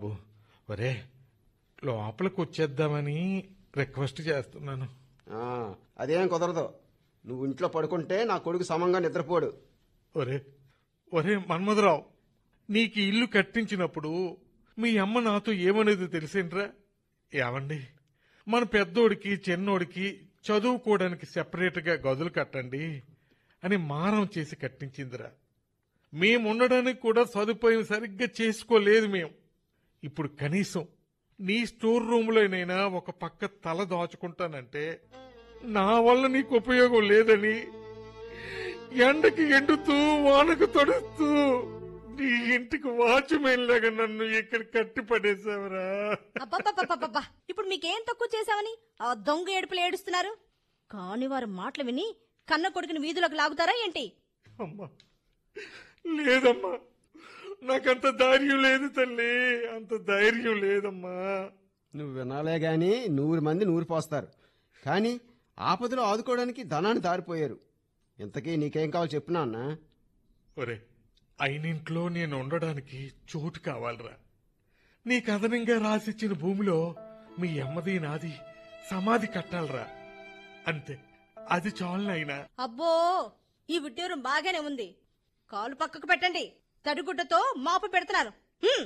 బాబు ఒరే లోపలికి వచ్చేద్దామని రిక్వెస్ట్ చేస్తున్నాను ఆ, అదేం కుదరదు నువ్వు ఇంట్లో పడుకుంటే నా కొడుకు సమంగా నిద్రపోడు ఒరే ఒరే మన్మధరావు నీకు ఈ ఇల్లు కట్టించినప్పుడు మీ అమ్మ నాతో ఏమనేది తెలిసిండ్రా ఏమండి మన పెద్దోడికి చిన్నోడికి చదువుకోవడానికి సెపరేట్గా గదులు కట్టండి అని మారం చేసి కట్టించిందిరా మేము ఉండడానికి కూడా సదుపాయం సరిగ్గా చేసుకోలేదు మేము ఇప్పుడు కనీసం నీ స్టోర్ రూమ్లోనైనా ఒక పక్క తల దాచుకుంటానంటే నా వల్ల నీకు ఉపయోగం లేదని ఎండకి ఎండుతూ వానకు తడుస్తూ నీ ఇంటికి వాచ్మెన్ లాగా నన్ను ఇక్కడ కట్టి పడేసావరా అబ్బబ్బబ్బబ్బబ్బా ఇప్పుడు మీకేం తక్కువ చేశామని ఆ దొంగ ఏడుపులు ఏడుస్తున్నారు కాని వారు మాటలు విని కన్న కొడుకుని వీధులకు లాగుతారా ఏంటి అమ్మా లేదమ్మా నాకంత ధైర్యం లేదు తల్లి అంత ధైర్యం లేదమ్మా నువ్వు వినాలే గాని నూరు మంది నూరు పోస్తారు కానీ ఆపదలో ఆదుకోవడానికి ధనాన్ని దారిపోయారు ఇంతకీ నీకేం కావాలో చెప్పునా అన్నా ఒరే అయినింట్లో నేను ఉండడానికి చోటు కావాలరా నీ కథనంగా రాసిచ్చిన భూమిలో మీ అమ్మది నాది సమాధి కట్టాలరా అంతే అది చాలునైనా అబ్బో ఈ విడ్డూరం బాగానే ఉంది కాలు పక్కకు పెట్టండి తడిగుడ్డతో మాపు పెడుతున్నారు హ్మ్.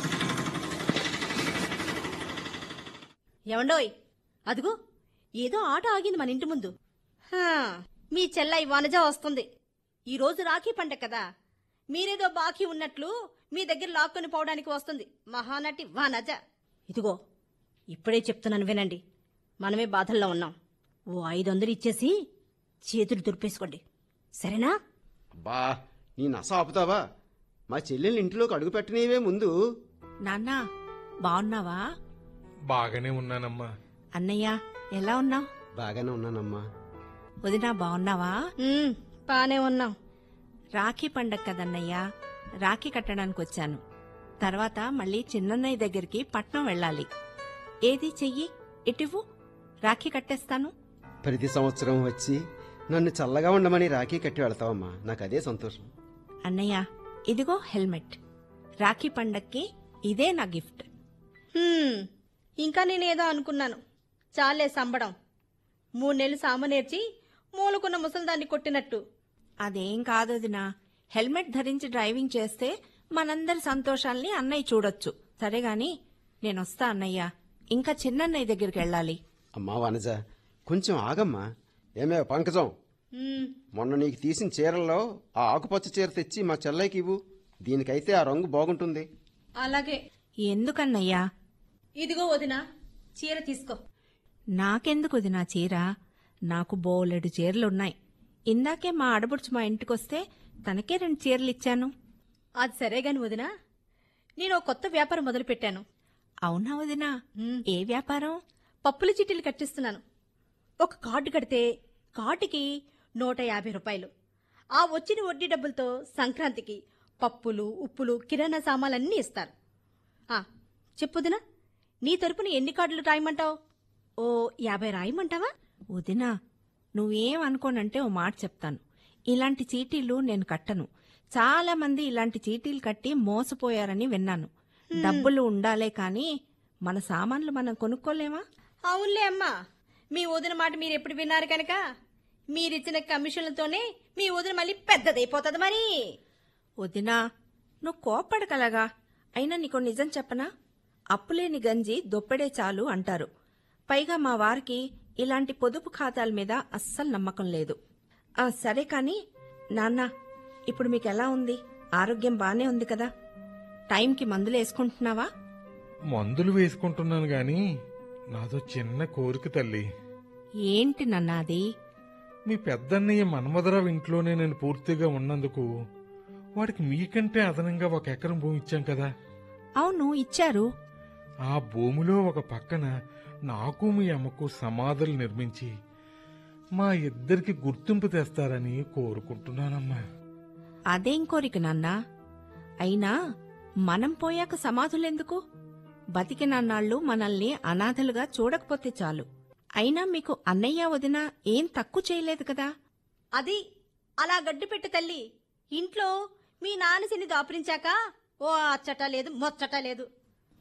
ఏమండోయ్ అదిగో ఏదో ఆట ఆగింది మన ఇంటి ముందు హా, మీ చెల్లై వనజ వస్తుంది ఈ రోజు రాఖీ పండగ కదా మీరేదో బాకీ ఉన్నట్లు మీ దగ్గర లాక్కొని పోవడానికి వస్తుంది మహానటి వనజ ఇదిగో ఇప్పుడే చెప్తున్నాను వినండి మనమే బాధల్లో ఉన్నాం ఓ ఐదు వందలు ఇచ్చేసి చేతులు దులిపేసుకోండి సరేనా అబ్బా నీ నస ఆపుతావా మా చెల్లెల్ని ఇంటిలోకి అడుగు పెట్టనీవే ముందు నాన్నా బావున్నావా బాగానే ఉన్నానమ్మా అన్నయ్య ఎలా ఉన్నావు బాగానే ఉన్నానమ్మా వదినా బావున్నావా ఉమ్, బానే ఉన్నాం రాఖీ పండగ కదన్నయ్య రాఖీ కట్టడానికి వచ్చాను తర్వాత మళ్ళీ చిన్నన్నయ్య దగ్గరికి పట్నం వెళ్ళాలి ఏది చెయ్యి ఇటివ్వు రాఖీ కట్టేస్తాను ప్రతి సంవత్సరం వచ్చి నన్ను చల్లగా ఉండమని రాఖీ కట్టి వెళ్తావమ్మా నాకు అదే సంతోషం అన్నయ్య ఇదిగో హెల్మెట్ రాఖీ పండక్కి ఇదే నా గిఫ్ట్ హ్మ్, ఇంకా నేనేదో అనుకున్నాను చాలే సంబడం మూడు నెలలు సామ నేర్చి మూలకున్న ముసల్దాన్ని కొట్టినట్టు అదేం కాదు వదినా హెల్మెట్ ధరించి డ్రైవింగ్ చేస్తే మనందరి సంతోషాల్ని అన్నయ్య చూడొచ్చు సరే గాని నేనొస్తా అన్నయ్య ఇంకా చిన్నన్నయ్య దగ్గరికి వెళ్ళాలి అమ్మా వనజ కొంచెం ఆగమ్మా ఏమే పంకజం ఉమ్, మొన్న నీకు తీసిన చీరల్లో ఆ ఆకుపచ్చ చీర తెచ్చి మా చెల్లైకి ఇవ్వు దీనికైతే ఆ రంగు బాగుంటుంది అలాగే ఎందుకన్నయ్యా ఇదిగో వదినా చీర తీసుకో నాకెందుకు వదినా చీర నాకు బోలెడు చీరలున్నాయి ఇందాకే మా ఆడబుడుచు మా ఇంటికొస్తే తనకే రెండు చీరలు ఇచ్చాను అది సరే గాని వదినా నేను ఓ కొత్త వ్యాపారం మొదలు పెట్టాను అవునా వదినా ఏ వ్యాపారం పప్పుల చిట్టీలు కట్టిస్తున్నాను ఒక కార్డు కడితే కార్డుకి నూట యాభై రూపాయలు ఆ వచ్చిన వడ్డీ డబ్బులతో సంక్రాంతికి పప్పులు ఉప్పులు కిరాణా సామాన్లన్నీ ఇస్తారు ఆ, చెప్పుదినా నీ తరపున ఎన్ని కార్డులు రాయమంటావు ఓ యాభై రాయమంటావా వదినా నువ్వేం అనుకోనంటే ఓ మాట చెప్తాను ఇలాంటి చీటీలు నేను కట్టను చాలా మంది ఇలాంటి చీటీలు కట్టి మోసపోయారని విన్నాను డబ్బులు ఉండాలే కాని మన సామాన్లు మనం కొనుక్కోలేమా అవునులే అమ్మా మీ వదిన మాట మీరు ఎప్పుడు విన్నారు కనుక మీరిచ్చిన కమిషన్లతోనే మీ వదిన మళ్ళీ పెద్దదైపోతుంది మరి వదినా నువ్వు కోప్పడకలగా అయినా నీకు నిజం చెప్పనా అప్పులేని గంజి దొప్పెడే చాలు అంటారు పైగా మా వారికి ఇలాంటి పొదుపు ఖాతాల మీద అస్సలు నమ్మకం లేదు ఆ సరే కాని నాన్న ఇప్పుడు మీకు ఎలా ఉంది ఆరోగ్యం బానే ఉంది కదా టైంకి మందులు వేసుకుంటున్నావా మందులు వేసుకుంటున్నాను గాని నాదో చిన్న కోరిక తల్లి ఏంటి నాన్న అది మీ పెద్దన్నయ్య మన్మధరావు ఇంట్లోనే నేను పూర్తిగా ఉన్నందుకు వాడికి మీకంటే అదనంగా ఒక ఎకరం భూమి ఇచ్చాం కదా అవును ఇచ్చారు ఆ భూమిలో ఒక పక్కన నాకు మీ అమ్మకు సమాధులు నిర్మించి మా ఇద్దరికి గుర్తింపు తెస్తారని కోరుకుంటున్నానమ్మా అదేం కోరిక నాన్న అయినా మనం పోయాక సమాధులెందుకు బతికినన్నాళ్ళు మనల్ని అనాథలుగా చూడకపోతే చాలు అయినా మీకు అన్నయ్య వదిన ఏం తక్కువ చేయలేదు కదా అది అలా గడ్డి పెట్టు తల్లి ఇంట్లో మీ నాన్న శని దాపురించాక ఓ అచ్చట లేదు మొచ్చట లేదు